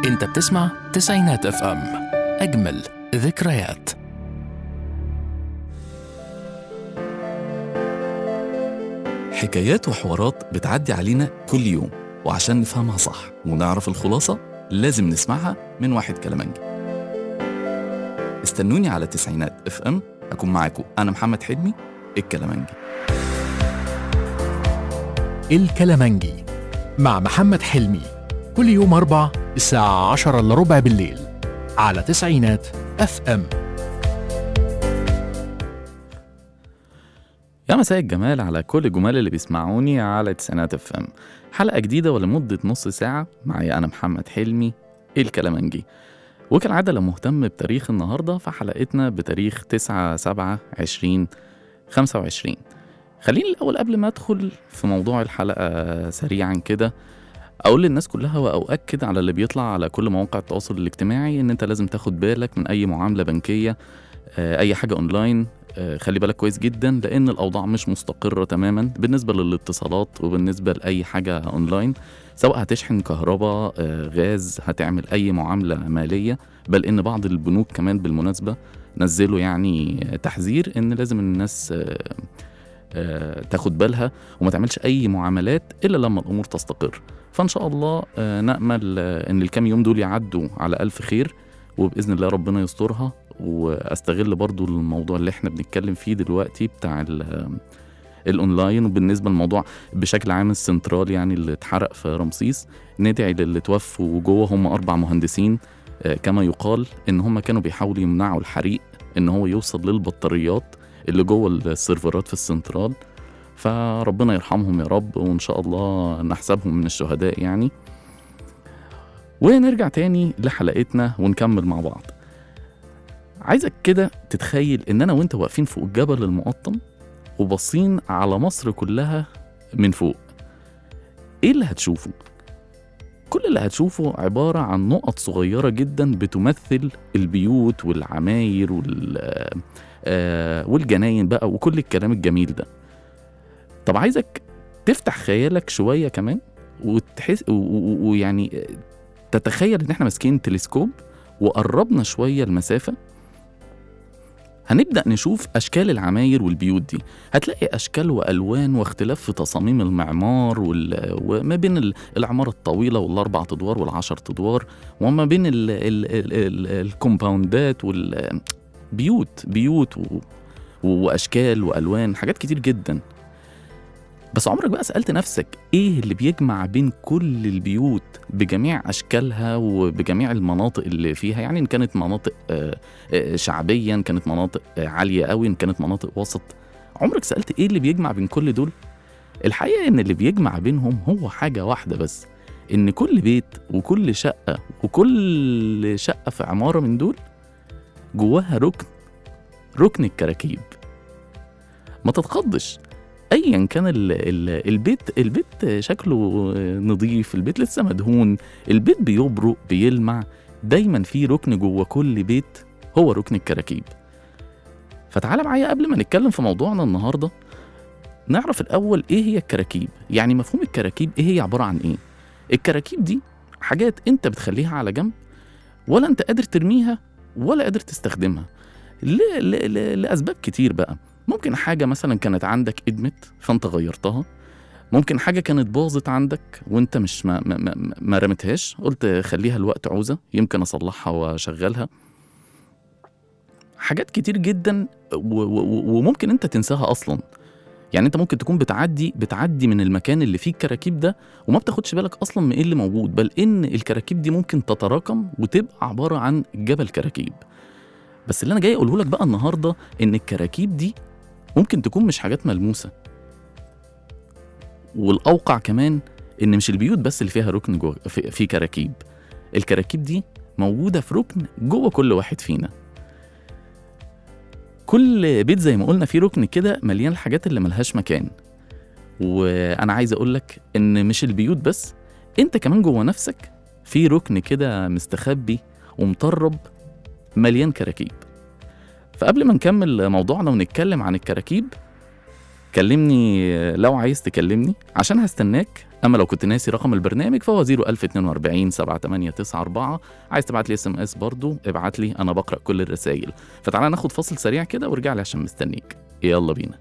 انت بتسمع تسعينات اف ام اجمل ذكريات حكايات وحوارات بتعدي علينا كل يوم وعشان نفهمها صح ونعرف الخلاصة لازم نسمعها من واحد كلامنجي استنوني على تسعينات اف ام أكون معاكم أنا محمد حلمي الكلامنجي الكلامنجي مع محمد حلمي كل يوم أربع الساعة عشرة إلا ربع بالليل على تسعينات اف ام يا مساء الجمال على كل الجمال اللي بيسمعوني على تسعينات اف ام حلقة جديدة ولمدة نص ساعة معايا أنا محمد حلمي الكلامنجي وكالعادة لو مهتم بتاريخ النهاردة فحلقتنا بتاريخ 9 7 20 25 خليني الأول قبل ما أدخل في موضوع الحلقة سريعا كده أقول للناس كلها وأؤكد على اللي بيطلع على كل مواقع التواصل الاجتماعي إن أنت لازم تاخد بالك من أي معاملة بنكية آه، أي حاجة أونلاين آه، خلي بالك كويس جدا لأن الأوضاع مش مستقرة تماما بالنسبة للاتصالات وبالنسبة لأي حاجة أونلاين سواء هتشحن كهرباء آه، غاز هتعمل أي معاملة مالية بل إن بعض البنوك كمان بالمناسبة نزلوا يعني تحذير إن لازم الناس آه، آه، تاخد بالها وما تعملش أي معاملات إلا لما الأمور تستقر فإن شاء الله آه، نأمل آه، إن الكام يوم دول يعدوا على ألف خير وبإذن الله ربنا يسترها واستغل برضو الموضوع اللي احنا بنتكلم فيه دلوقتي بتاع ال- الاونلاين وبالنسبه للموضوع بشكل عام السنترال يعني اللي اتحرق في رمسيس ندعي للي توفوا جوه هم اربع مهندسين آه، كما يقال ان هم كانوا بيحاولوا يمنعوا الحريق ان هو يوصل للبطاريات اللي جوه السيرفرات في السنترال فربنا يرحمهم يا رب وان شاء الله نحسبهم من الشهداء يعني ونرجع تاني لحلقتنا ونكمل مع بعض عايزك كده تتخيل ان انا وانت واقفين فوق الجبل المقطم وباصين على مصر كلها من فوق ايه اللي هتشوفه كل اللي هتشوفه عبارة عن نقط صغيرة جدا بتمثل البيوت والعماير وال آه، والجناين بقى وكل الكلام الجميل ده طب عايزك تفتح خيالك شوية كمان وتحس و- و- ويعني تتخيل ان احنا ماسكين تلسكوب وقربنا شوية المسافة هنبدأ نشوف أشكال العماير والبيوت دي هتلاقي أشكال وألوان واختلاف في تصاميم المعمار وال... وما بين ال- العمارة الطويلة والأربع أدوار والعشر أدوار وما بين ال... ال... ال... ال... الكومباوندات والبيوت بيوت و... وأشكال وألوان حاجات كتير جدا بس عمرك بقى سألت نفسك إيه اللي بيجمع بين كل البيوت بجميع أشكالها وبجميع المناطق اللي فيها يعني إن كانت مناطق آه، آه، شعبيا كانت مناطق آه، عالية قوي إن كانت مناطق وسط عمرك سألت إيه اللي بيجمع بين كل دول؟ الحقيقة إن اللي بيجمع بينهم هو حاجة واحدة بس إن كل بيت وكل شقة وكل شقة في عمارة من دول جواها ركن ركن الكراكيب ما تتخضش ايا كان ال ال البيت البيت شكله نظيف البيت لسه مدهون البيت بيبرق بيلمع دايما في ركن جوه كل بيت هو ركن الكراكيب فتعالى معايا قبل ما نتكلم في موضوعنا النهارده نعرف الاول ايه هي الكراكيب يعني مفهوم الكراكيب ايه هي عباره عن ايه الكراكيب دي حاجات انت بتخليها على جنب ولا انت قادر ترميها ولا قادر تستخدمها ل... ل... ل... لاسباب كتير بقى ممكن حاجه مثلا كانت عندك ادمت فانت غيرتها ممكن حاجه كانت باظت عندك وانت مش ما, ما, ما, ما رمتهاش قلت خليها الوقت عوزه يمكن اصلحها واشغلها حاجات كتير جدا و و وممكن انت تنساها اصلا يعني انت ممكن تكون بتعدي بتعدي من المكان اللي فيه الكراكيب ده وما بتاخدش بالك اصلا من ايه اللي موجود بل ان الكراكيب دي ممكن تتراكم وتبقى عباره عن جبل كراكيب بس اللي انا جاي اقوله لك بقى النهارده ان الكراكيب دي ممكن تكون مش حاجات ملموسه والاوقع كمان ان مش البيوت بس اللي فيها ركن جوه في, في كراكيب الكراكيب دي موجوده في ركن جوه كل واحد فينا كل بيت زي ما قلنا فيه ركن كده مليان الحاجات اللي ملهاش مكان وانا عايز اقول لك ان مش البيوت بس انت كمان جوه نفسك في ركن كده مستخبي ومطرب مليان كراكيب فقبل ما نكمل موضوعنا ونتكلم عن الكراكيب كلمني لو عايز تكلمني عشان هستناك اما لو كنت ناسي رقم البرنامج فهو 01042 7894 عايز تبعت لي اس ام اس برضه ابعت لي انا بقرا كل الرسائل فتعالى ناخد فاصل سريع كده وارجع لي عشان مستنيك يلا بينا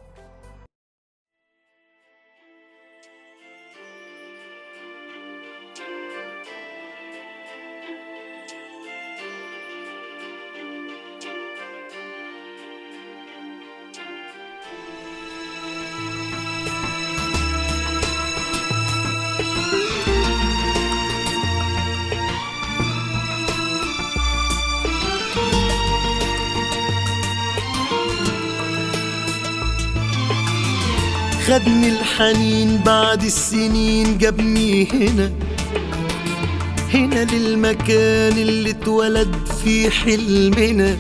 خدني الحنين بعد السنين جابني هنا هنا للمكان اللي اتولد فيه حلمنا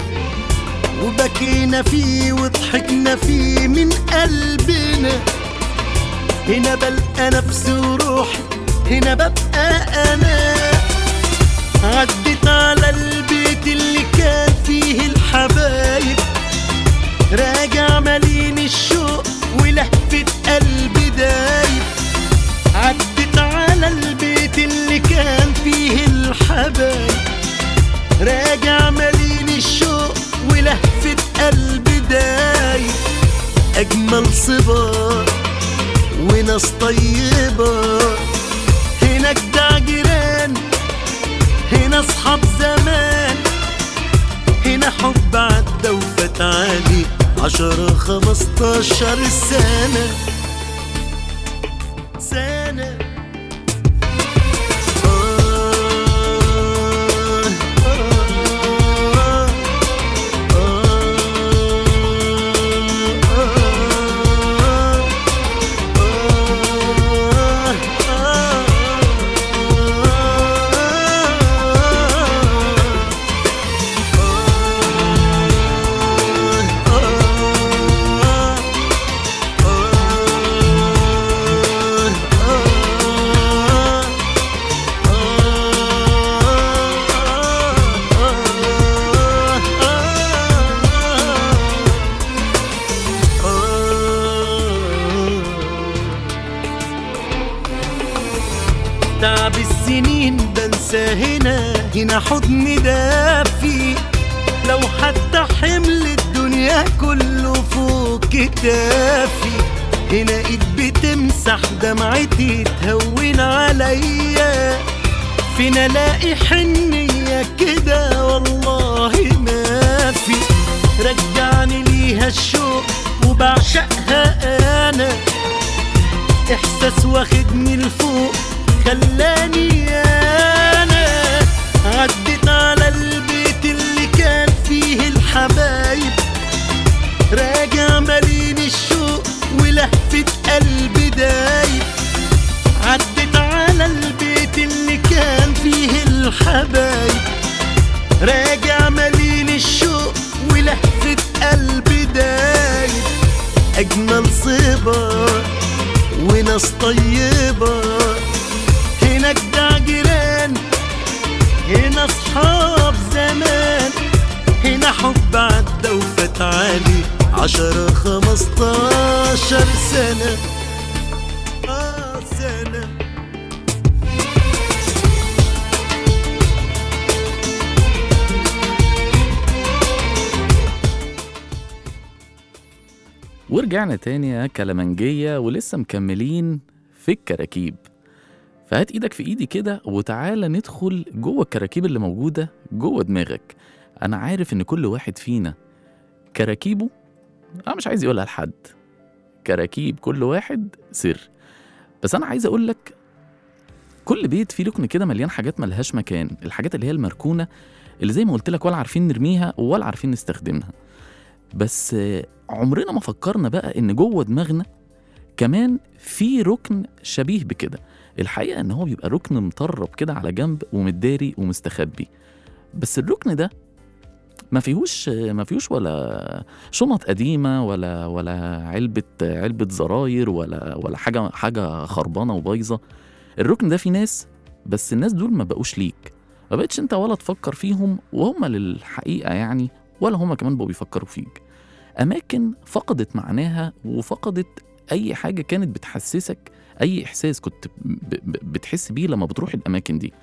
وبكينا فيه وضحكنا فيه من قلبنا هنا بلقى نفسي وروحي هنا ببقى انا عدت على البيت اللي كان فيه الحبايب راجع مليان الشوق ولهفة قلبي دايب عدت على البيت اللي كان فيه الحبايب راجع مليان الشوق ولهفة قلبي دايب أجمل صبار وناس طيبة هناك ده جيران هنا أصحاب زمان هنا حب عدى وفات عليه عشرة خمستاشر سنة سنة آه آه تعب السنين بنسى هنا هنا حضن دافي لو حتى حمل الدنيا كله فوق كتافي هنا ايد بتمسح دمعتي تهون عليا فين الاقي حنية كده والله ما في رجعني ليها الشوق وبعشقها انا احساس واخدني لفوق خلاني انا عدت على البيت اللي كان فيه الحبايب راجع مليان الشوق ولهفة قلبي دايب عدت على البيت اللي كان فيه الحبايب راجع مليان الشوق ولهفة قلبي دايب أجمل صبار وناس طيبة هناك ده جيران هنا أصحاب زمان هنا حب عدى وفات عليه عشرة خمستاشر سنة آه سنة ورجعنا تاني يا كلمنجية ولسه مكملين في الكراكيب فهات ايدك في ايدي كده وتعالى ندخل جوه الكراكيب اللي موجودة جوه دماغك انا عارف ان كل واحد فينا كراكيبه انا مش عايز يقولها لحد كراكيب كل واحد سر بس انا عايز اقول لك كل بيت فيه ركن كده مليان حاجات ملهاش مكان الحاجات اللي هي المركونة اللي زي ما قلت لك ولا عارفين نرميها ولا عارفين نستخدمها بس آه، عمرنا ما فكرنا بقى ان جوه دماغنا كمان في ركن شبيه بكده الحقيقه ان هو بيبقى ركن مطرب كده على جنب ومتداري ومستخبي بس الركن ده ما فيهوش ما فيهوش ولا شنط قديمه ولا ولا علبه علبه زراير ولا ولا حاجه حاجه خربانه وبايظه الركن ده فيه ناس بس الناس دول ما بقوش ليك ما بقتش انت ولا تفكر فيهم وهم للحقيقه يعني ولا هم كمان بقوا بيفكروا فيك اماكن فقدت معناها وفقدت اي حاجه كانت بتحسسك اي احساس كنت ب- ب- بتحس بيه لما بتروح الاماكن دي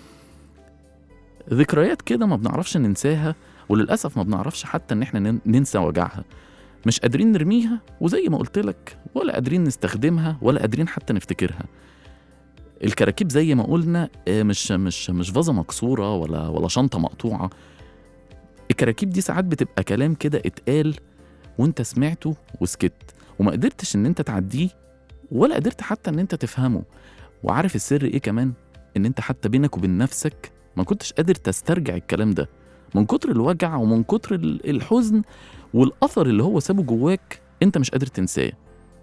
ذكريات كده ما بنعرفش ننساها وللاسف ما بنعرفش حتى ان احنا نن- ننسى وجعها مش قادرين نرميها وزي ما قلت لك ولا قادرين نستخدمها ولا قادرين حتى نفتكرها الكراكيب زي ما قلنا آه، مش مش مش فازه مكسوره ولا ولا شنطه مقطوعه الكراكيب دي ساعات بتبقى كلام كده اتقال وانت سمعته وسكت وما قدرتش ان انت تعديه ولا قدرت حتى ان انت تفهمه وعارف السر ايه كمان ان انت حتى بينك وبين نفسك ما كنتش قادر تسترجع الكلام ده من كتر الوجع ومن كتر ال- الحزن والاثر اللي هو سابه جواك انت مش قادر تنساه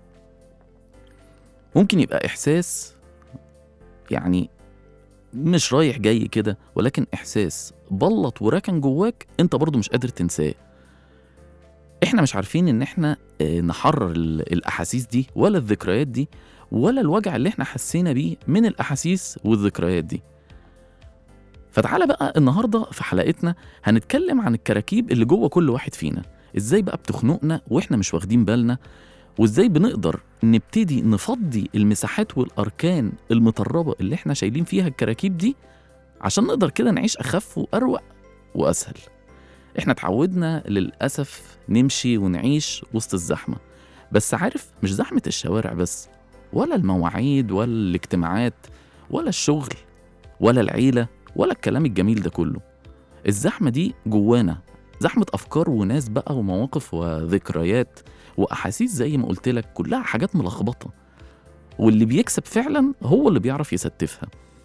ممكن يبقى احساس يعني مش رايح جاي كده ولكن احساس بلط وركن جواك انت برضو مش قادر تنساه احنا مش عارفين ان احنا آه، نحرر ال- الاحاسيس دي ولا الذكريات دي ولا الوجع اللي احنا حسينا بيه من الاحاسيس والذكريات دي فتعالى بقى النهارده في حلقتنا هنتكلم عن الكراكيب اللي جوه كل واحد فينا ازاي بقى بتخنقنا واحنا مش واخدين بالنا وازاي بنقدر نبتدي نفضي المساحات والاركان المطربه اللي احنا شايلين فيها الكراكيب دي عشان نقدر كده نعيش اخف واروق واسهل احنا اتعودنا للاسف نمشي ونعيش وسط الزحمه بس عارف مش زحمه الشوارع بس ولا المواعيد ولا الاجتماعات ولا الشغل ولا العيله ولا الكلام الجميل ده كله الزحمه دي جوانا زحمه افكار وناس بقى ومواقف وذكريات واحاسيس زي ما قلت لك كلها حاجات ملخبطه واللي بيكسب فعلا هو اللي بيعرف يستفها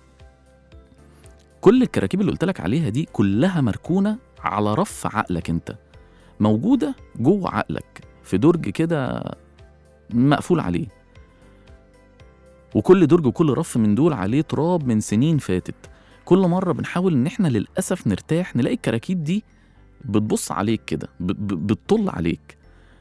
كل الكراكيب اللي قلت لك عليها دي كلها مركونه على رف عقلك انت موجوده جوه عقلك في درج كده مقفول عليه وكل درج وكل رف من دول عليه تراب من سنين فاتت كل مره بنحاول ان احنا للاسف نرتاح نلاقي الكراكيب دي بتبص عليك كده ب- ب- بتطل عليك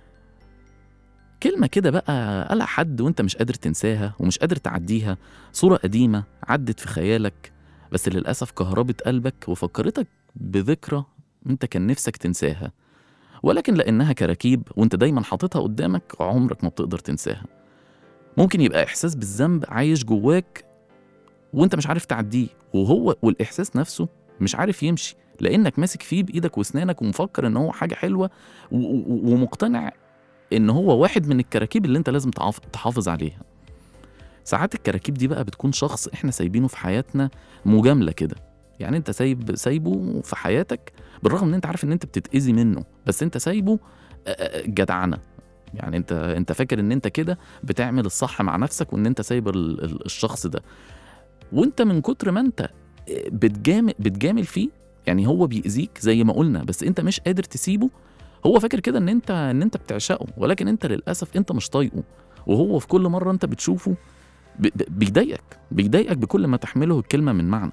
كلمة كده بقى قالها حد وانت مش قادر تنساها ومش قادر تعديها صورة قديمة عدت في خيالك بس للأسف كهربت قلبك وفكرتك بذكرى انت كان نفسك تنساها ولكن لأنها كراكيب وانت دايما حاططها قدامك عمرك ما بتقدر تنساها ممكن يبقى إحساس بالذنب عايش جواك وانت مش عارف تعديه وهو والإحساس نفسه مش عارف يمشي لأنك ماسك فيه بإيدك وأسنانك ومفكر إن هو حاجة حلوة و- و- ومقتنع ان هو واحد من الكراكيب اللي انت لازم تعاف- تحافظ عليها ساعات الكراكيب دي بقى بتكون شخص احنا سايبينه في حياتنا مجامله كده يعني انت سايب سايبه في حياتك بالرغم ان انت عارف ان انت بتتاذي منه بس انت سايبه آه، آه، جدعنه يعني انت انت فاكر ان انت كده بتعمل الصح مع نفسك وان انت سايب ال- ال- الشخص ده وانت من كتر ما انت آه، بتجامل بتجامل فيه يعني هو بيأذيك زي ما قلنا بس انت مش قادر تسيبه هو فاكر كده ان انت ان انت بتعشقه ولكن انت للاسف انت مش طايقه وهو في كل مره انت بتشوفه ب- ب- بيضايقك بيضايقك بكل ما تحمله الكلمه من معنى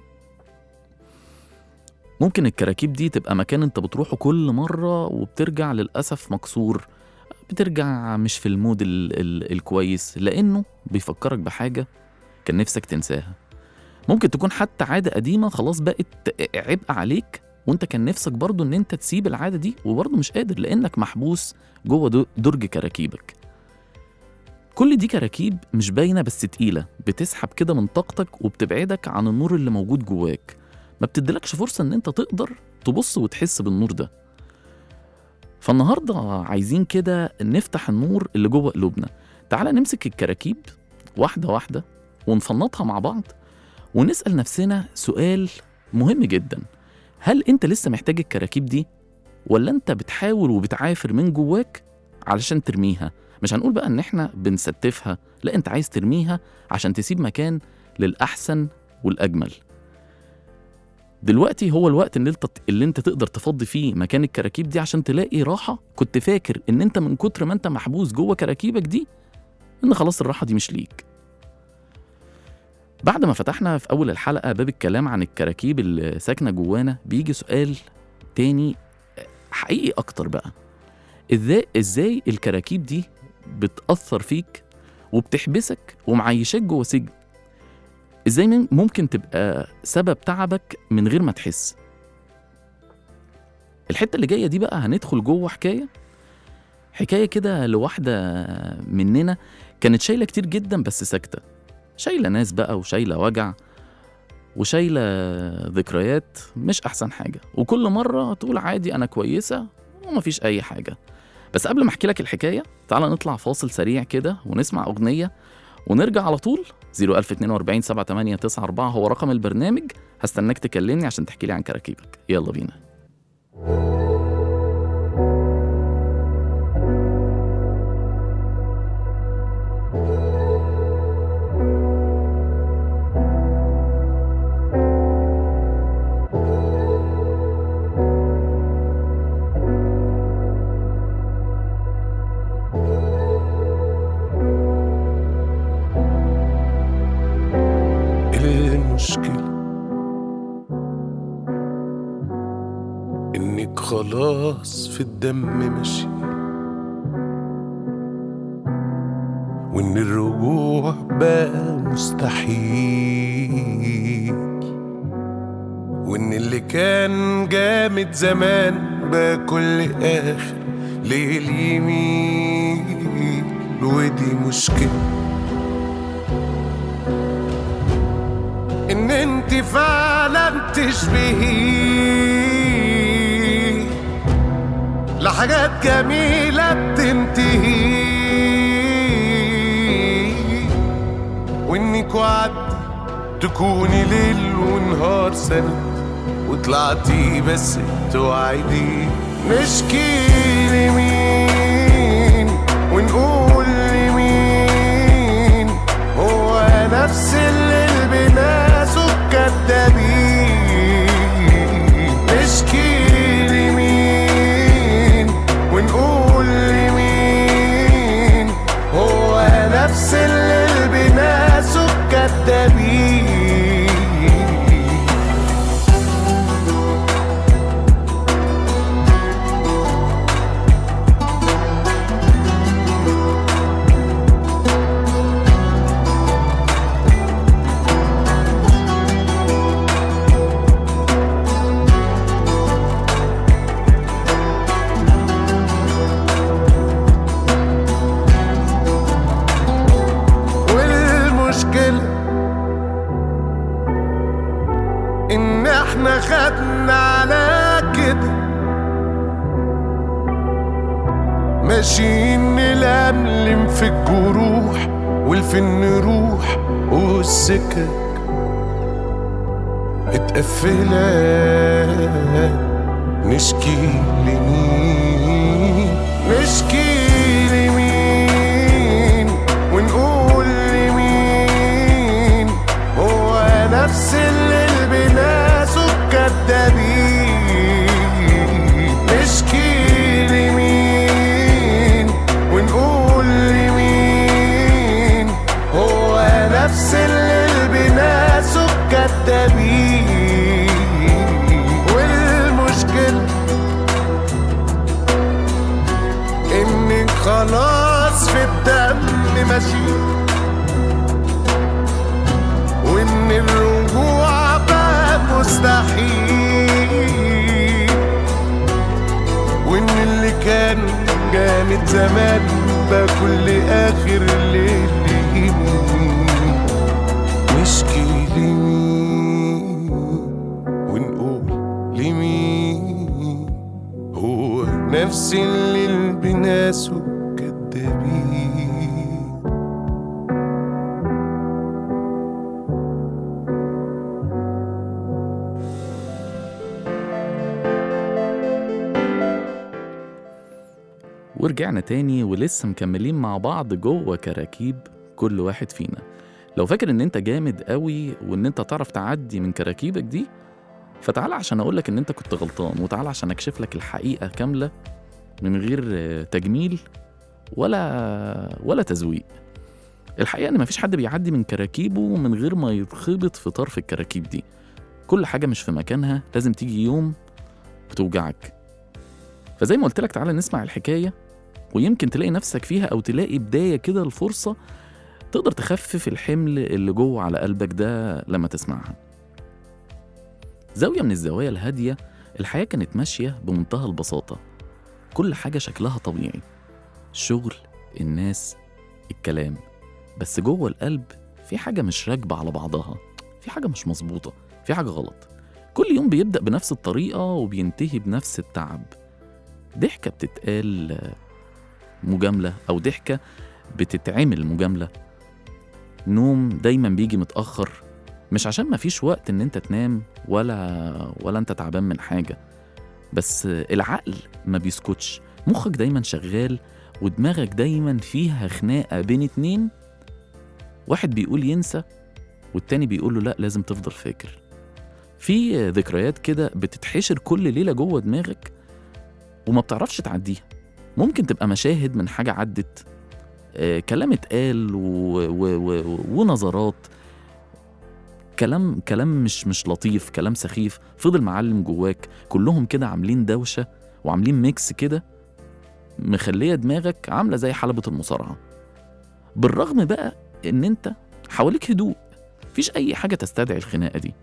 ممكن الكراكيب دي تبقى مكان انت بتروحه كل مره وبترجع للاسف مكسور بترجع مش في المود ال ال الكويس لانه بيفكرك بحاجه كان نفسك تنساها ممكن تكون حتى عاده قديمه خلاص بقت عبء عليك وانت كان نفسك برضو ان انت تسيب العاده دي وبرضو مش قادر لانك محبوس جوه دو- درج كراكيبك كل دي كراكيب مش باينه بس تقيله بتسحب كده من طاقتك وبتبعدك عن النور اللي موجود جواك ما بتديلكش فرصه ان انت تقدر تبص وتحس بالنور ده فالنهارده عايزين كده نفتح النور اللي جوه قلوبنا تعالى نمسك الكراكيب واحده واحده ونفنطها مع بعض ونسال نفسنا سؤال مهم جدا هل انت لسه محتاج الكراكيب دي ولا انت بتحاول وبتعافر من جواك علشان ترميها مش هنقول بقى ان احنا بنستفها لا انت عايز ترميها عشان تسيب مكان للاحسن والاجمل دلوقتي هو الوقت اللي انت اللي انت تقدر تفضي فيه مكان الكراكيب دي عشان تلاقي راحه كنت فاكر ان انت من كتر ما انت محبوس جوه كراكيبك دي ان خلاص الراحه دي مش ليك بعد ما فتحنا في أول الحلقة باب الكلام عن الكراكيب اللي ساكنة جوانا بيجي سؤال تاني حقيقي أكتر بقى إزاي إزاي الكراكيب دي بتأثر فيك وبتحبسك ومعيشاك جوه سجن إزاي من- ممكن تبقى سبب تعبك من غير ما تحس الحتة اللي جاية دي بقى هندخل جوه حكاية حكاية كده لواحدة مننا كانت شايلة كتير جدا بس ساكتة شايلة ناس بقى وشايلة وجع وشايلة ذكريات مش أحسن حاجة وكل مرة تقول عادي أنا كويسة ومفيش أي حاجة بس قبل ما أحكي لك الحكاية تعال نطلع فاصل سريع كده ونسمع أغنية ونرجع على طول 01042 7894 هو رقم البرنامج هستناك تكلمني عشان تحكي لي عن كراكيبك يلا بينا المشكلة إنك خلاص في الدم ماشي وإن الرجوع بقى مستحيل وإن اللي كان جامد زمان بقى كل آخر ليل يميل ودي مشكلة ان انت فعلا تشبهي لحاجات جميلة بتنتهي وانك وعدتي تكوني ليل ونهار سنة وطلعتي بس توعدي نشكي لمين ونقول لمين هو نفس اللي بناسه كدابين نشكي لمين ونقول لمين هو نفس اللي بناسه كدابين والمشكلة إن إحنا خدنا على كده ماشيين نلملم في الجروح والفن نروح والسكك متقفلة نشكي لمين نشكي لمين ونقول لمين هو نفس اللي بناسه كدابين نشكي لمين ونقول لمين هو نفس اللي بناسه كدابين والمشكله انك خلاص في الدم ماشي وان الرجوع بقى مستحيل وان اللي كان جامد زمان بقى كل اخر ليل يمين نشكي لمين ونقول لمين هو نفس اللي البناسه كدابين ورجعنا تاني ولسه مكملين مع بعض جوه كراكيب كل واحد فينا لو فاكر ان انت جامد قوي وان انت تعرف تعدي من كراكيبك دي فتعال عشان اقولك ان انت كنت غلطان وتعال عشان اكشف لك الحقيقة كاملة من غير آه، تجميل ولا ولا تزويق الحقيقة ان مفيش حد بيعدي من كراكيبه من غير ما يتخبط في طرف الكراكيب دي كل حاجة مش في مكانها لازم تيجي يوم وتوجعك فزي ما قلت لك تعالى نسمع الحكاية ويمكن تلاقي نفسك فيها أو تلاقي بداية كده الفرصة تقدر تخفف الحمل اللي جوه على قلبك ده لما تسمعها زاوية من الزوايا الهادية الحياة كانت ماشية بمنتهى البساطة كل حاجة شكلها طبيعي شغل الناس الكلام بس جوه القلب في حاجة مش راكبة على بعضها في حاجة مش مظبوطة في حاجة غلط كل يوم بيبدأ بنفس الطريقة وبينتهي بنفس التعب ضحكة بتتقال آه، مجاملة أو ضحكة بتتعمل مجاملة نوم دايما بيجي متأخر مش عشان مفيش وقت إن أنت تنام ولا ولا أنت تعبان من حاجة بس العقل ما بيسكتش مخك دايما شغال ودماغك دايما فيها خناقة بين اتنين واحد بيقول ينسى والتاني بيقول له لا لازم تفضل فاكر في ذكريات كده بتتحشر كل ليلة جوه دماغك وما بتعرفش تعديها ممكن تبقى مشاهد من حاجة عدت آه، كلام اتقال و... و... و... ونظرات كلام كلام مش مش لطيف كلام سخيف فضل معلم جواك كلهم كده عاملين دوشة وعاملين ميكس كده مخلية دماغك عاملة زي حلبة المصارعة بالرغم بقى ان انت حواليك هدوء مفيش اي حاجة تستدعي الخناقة دي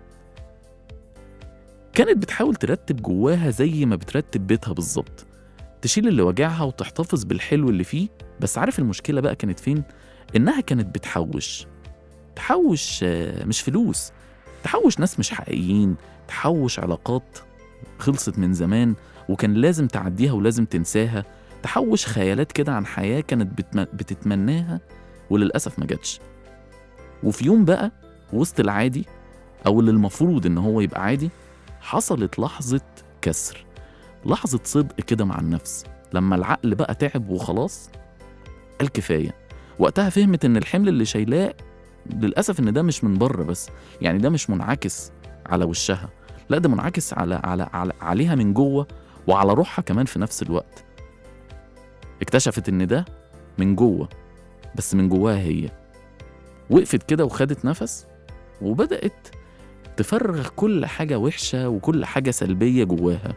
كانت بتحاول ترتب جواها زي ما بترتب بيتها بالظبط تشيل اللي وجعها وتحتفظ بالحلو اللي فيه بس عارف المشكلة بقى كانت فين؟ إنها كانت بتحوش تحوش آه، مش فلوس تحوش ناس مش حقيقيين تحوش علاقات خلصت من زمان وكان لازم تعديها ولازم تنساها تحوش خيالات كده عن حياة كانت بتم... بتتمناها وللأسف ما جاتش وفي يوم بقى وسط العادي أو اللي المفروض إن هو يبقى عادي حصلت لحظة كسر لحظة صدق كده مع النفس لما العقل بقى تعب وخلاص قال كفاية وقتها فهمت إن الحمل اللي شايلاه للأسف إن ده مش من بره بس يعني ده مش منعكس على وشها لا ده منعكس على على, على عليها من جوه وعلى روحها كمان في نفس الوقت اكتشفت إن ده من جوه بس من جواها هي وقفت كده وخدت نفس وبدأت تفرغ كل حاجة وحشة وكل حاجة سلبية جواها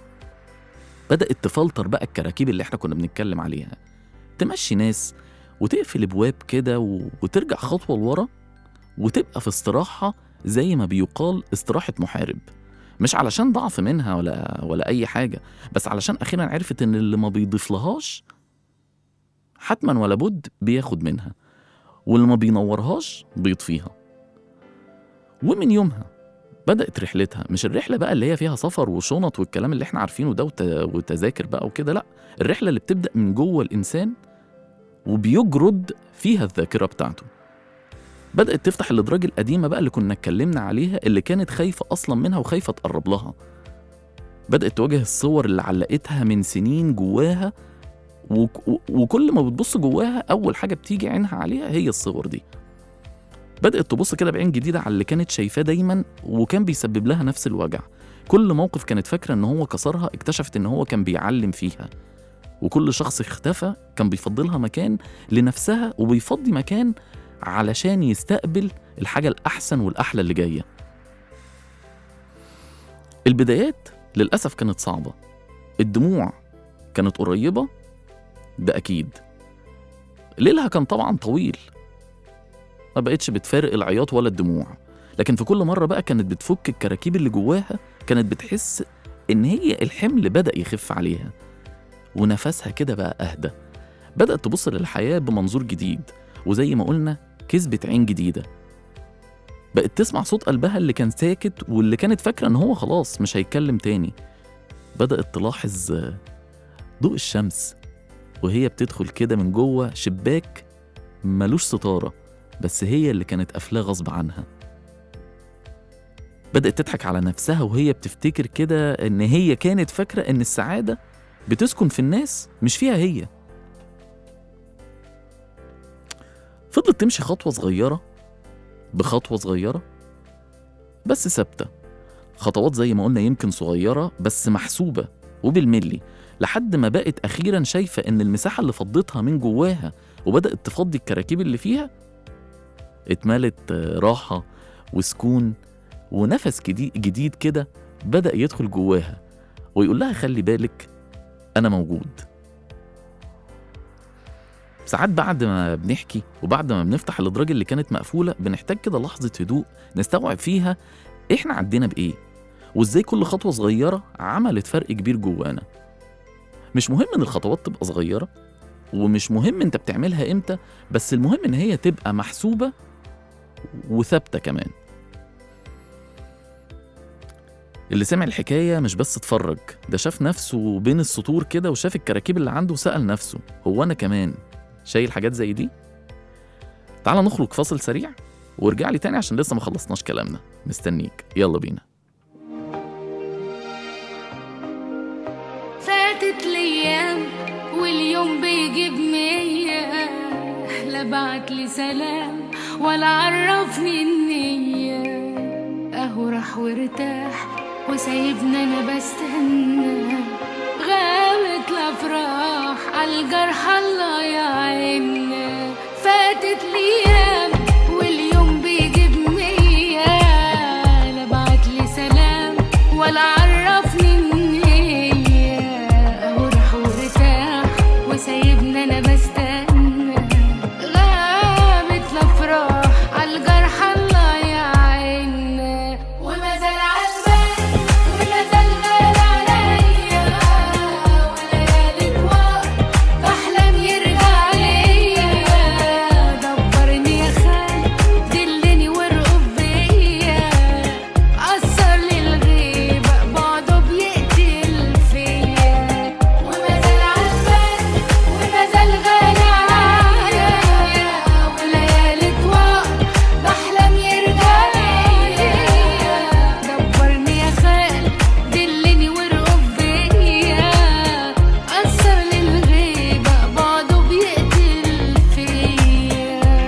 بدأت تفلتر بقى الكراكيب اللي احنا كنا بنتكلم عليها تمشي ناس وتقفل ابواب كده و- وترجع خطوة لورا وتبقى في استراحة زي ما بيقال استراحة محارب مش علشان ضعف منها ولا ولا أي حاجة بس علشان أخيرا عرفت إن اللي ما بيضيف لهاش حتما ولا بد بياخد منها واللي ما بينورهاش بيطفيها ومن يومها بدأت رحلتها مش الرحلة بقى اللي هي فيها سفر وشنط والكلام اللي احنا عارفينه ده وت- وتذاكر بقى وكده لا الرحلة اللي بتبدأ من جوه الإنسان وبيجرد فيها الذاكرة بتاعته بدأت تفتح الأدراج القديمة بقى اللي كنا اتكلمنا عليها اللي كانت خايفة أصلا منها وخايفة تقرب لها بدأت تواجه الصور اللي علقتها من سنين جواها وك- و- وكل ما بتبص جواها أول حاجة بتيجي عينها عليها هي الصور دي بدأت تبص كده بعين جديدة على اللي كانت شايفاه دايما وكان بيسبب لها نفس الوجع كل موقف كانت فاكرة إن هو كسرها اكتشفت إن هو كان بيعلم فيها وكل شخص اختفى كان بيفضلها مكان لنفسها وبيفضي مكان علشان يستقبل الحاجة الأحسن والأحلى اللي جاية البدايات للأسف كانت صعبة الدموع كانت قريبة ده أكيد ليلها كان طبعا طويل ما بقتش بتفارق العياط ولا الدموع لكن في كل مرة بقى كانت بتفك الكراكيب اللي جواها كانت بتحس إن هي الحمل بدأ يخف عليها ونفسها كده بقى أهدى بدأت تبص للحياة بمنظور جديد وزي ما قلنا كسبت عين جديدة بقت تسمع صوت قلبها اللي كان ساكت واللي كانت فاكرة إن هو خلاص مش هيتكلم تاني بدأت تلاحظ آه، ضوء الشمس وهي بتدخل كده من جوه شباك ملوش ستارة بس هي اللي كانت قافلاه غصب عنها بدأت تضحك على نفسها وهي بتفتكر كده إن هي كانت فاكرة إن السعادة بتسكن في الناس مش فيها هي فضلت تمشي خطوة صغيرة بخطوة صغيرة بس ثابتة خطوات زي ما قلنا يمكن صغيرة بس محسوبة وبالملي لحد ما بقت أخيرا شايفة إن المساحة اللي فضتها من جواها وبدأت تفضي الكراكيب اللي فيها اتملت آه، راحة وسكون ونفس جديد, جديد كده بدأ يدخل جواها ويقول لها خلي بالك أنا موجود ساعات بعد ما بنحكي وبعد ما بنفتح الادراج اللي كانت مقفوله بنحتاج كده لحظه هدوء نستوعب فيها احنا عدينا بايه وازاي كل خطوه صغيره عملت فرق كبير جوانا مش مهم ان الخطوات تبقى صغيره ومش مهم انت بتعملها امتى بس المهم ان هي تبقى محسوبة وثابتة كمان اللي سمع الحكاية مش بس اتفرج ده شاف نفسه بين السطور كده وشاف الكراكيب اللي عنده وسأل نفسه هو أنا كمان شايل حاجات زي دي؟ تعال نخرج فاصل سريع وارجع لي تاني عشان لسه ما خلصناش كلامنا مستنيك يلا بينا فاتت الايام واليوم بيجيب مية لا بعت لي سلام ولا عرفني النية اهو راح وارتاح وسايبني انا بستنى غابت الافراح عالجرح الله يعيننا فاتت الايام واليوم بيجيب مية لا بعت لي سلام ولا عرفني النية اهو راح وارتاح وسايبني انا بستنى غابت الافراح عالجرح الله يعيننا وما زال عالبال وما زال غالي عليا وليالي طوال بحلم يرجع ليا دبرني يا خال دلني وارقب بيا أثر لي الغيبة بعده بيقتل فيا وما زال عالبال وما زال غالي عليا وليالي طوال بحلم يرجع ليا دبرني يا خال دلني وارقب بيا أثر لي الغيبة بعده بيقتل فيا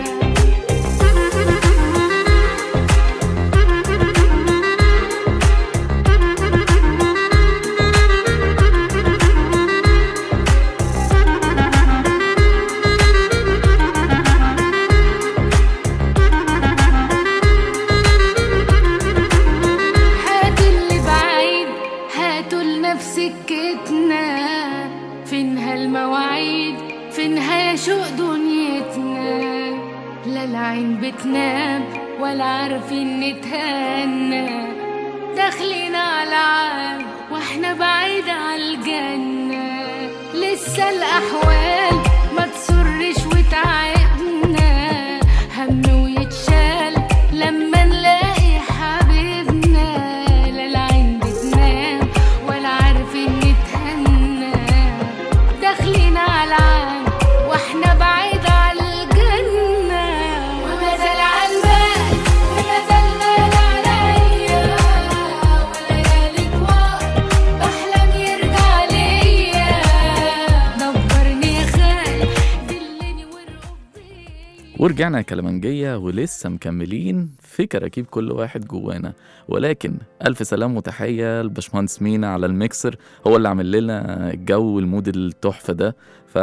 هاتوا اللي بعيد هاتوا لنفس سكتنا فينها المواعيد فينها شوق دنيتنا لا العين بتنام ولا عارفين نتهنى داخلين على عام واحنا بعيد على الجنة لسه الأحوال ما تسرش وتعبنا هم ويتشال لما نلاقي حبيبنا لا العين بتنام ولا عارفين نتهنى داخلين على عام واحنا بعيد على الجنة وما زال عالبال وما زال غالي عليا وليالي طوال بحلم يرجع ليا دبرني يا خال دلني وارقب بيا ورجعنا يا كلمنجية ولسه مكملين في كراكيب كل واحد جوانا ولكن ألف سلام وتحية لباشمهندس مينا على الميكسر هو اللي عامل لنا الجو والمود التحفة ده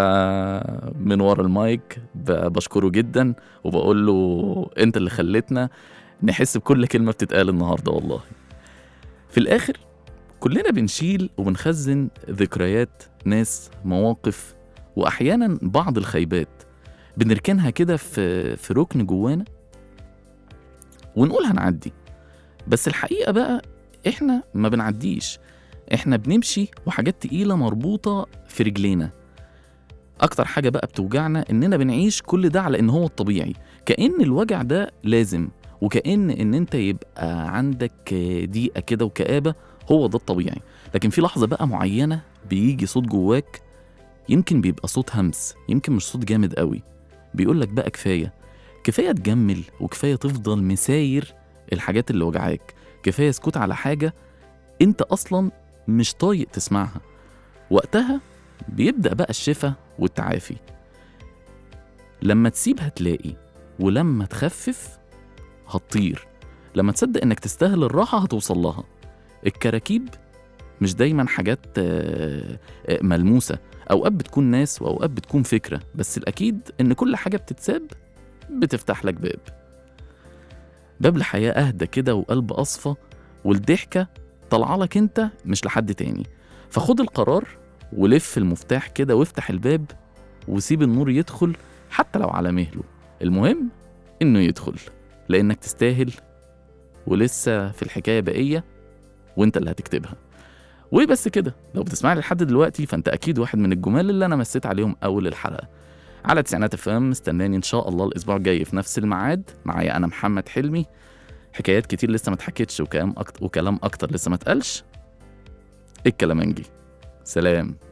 فمن ورا المايك ب- بشكره جدا وبقول له أنت اللي خلتنا نحس بكل كلمة بتتقال النهاردة والله في الآخر كلنا بنشيل وبنخزن ذكريات ناس مواقف وأحيانا بعض الخيبات بنركنها كده في في ركن جوانا ونقول هنعدي بس الحقيقة بقى احنا ما بنعديش احنا بنمشي وحاجات تقيلة مربوطة في رجلينا اكتر حاجة بقى بتوجعنا اننا بنعيش كل ده على ان هو الطبيعي كأن الوجع ده لازم وكأن ان انت يبقى عندك ضيقة كده وكآبة هو ده الطبيعي لكن في لحظة بقى معينة بيجي صوت جواك يمكن بيبقى صوت همس يمكن مش صوت جامد قوي بيقول لك بقى كفايه كفايه تجمل وكفايه تفضل مساير الحاجات اللي وجعاك كفايه سكوت على حاجه انت اصلا مش طايق تسمعها وقتها بيبدا بقى الشفا والتعافي لما تسيب هتلاقي ولما تخفف هتطير لما تصدق انك تستاهل الراحه هتوصل لها الكراكيب مش دايما حاجات آه، آه، ملموسه اوقات بتكون ناس واوقات بتكون فكره بس الاكيد ان كل حاجه بتتساب بتفتح لك باب باب لحياه اهدى كده وقلب اصفى والضحكه طالعه لك انت مش لحد تاني فخد القرار ولف المفتاح كده وافتح الباب وسيب النور يدخل حتى لو على مهله المهم انه يدخل لانك تستاهل ولسه في الحكايه بقيه وانت اللي هتكتبها وبس كده لو بتسمعني لحد دلوقتي فانت اكيد واحد من الجمال اللي انا مسيت عليهم اول الحلقه على تسعينات افهم مستناني ان شاء الله الاسبوع الجاي في نفس الميعاد معايا انا محمد حلمي حكايات كتير لسه ما اتحكتش وكلام اكتر وكلام اكتر لسه ما اتقالش الكلامنجي سلام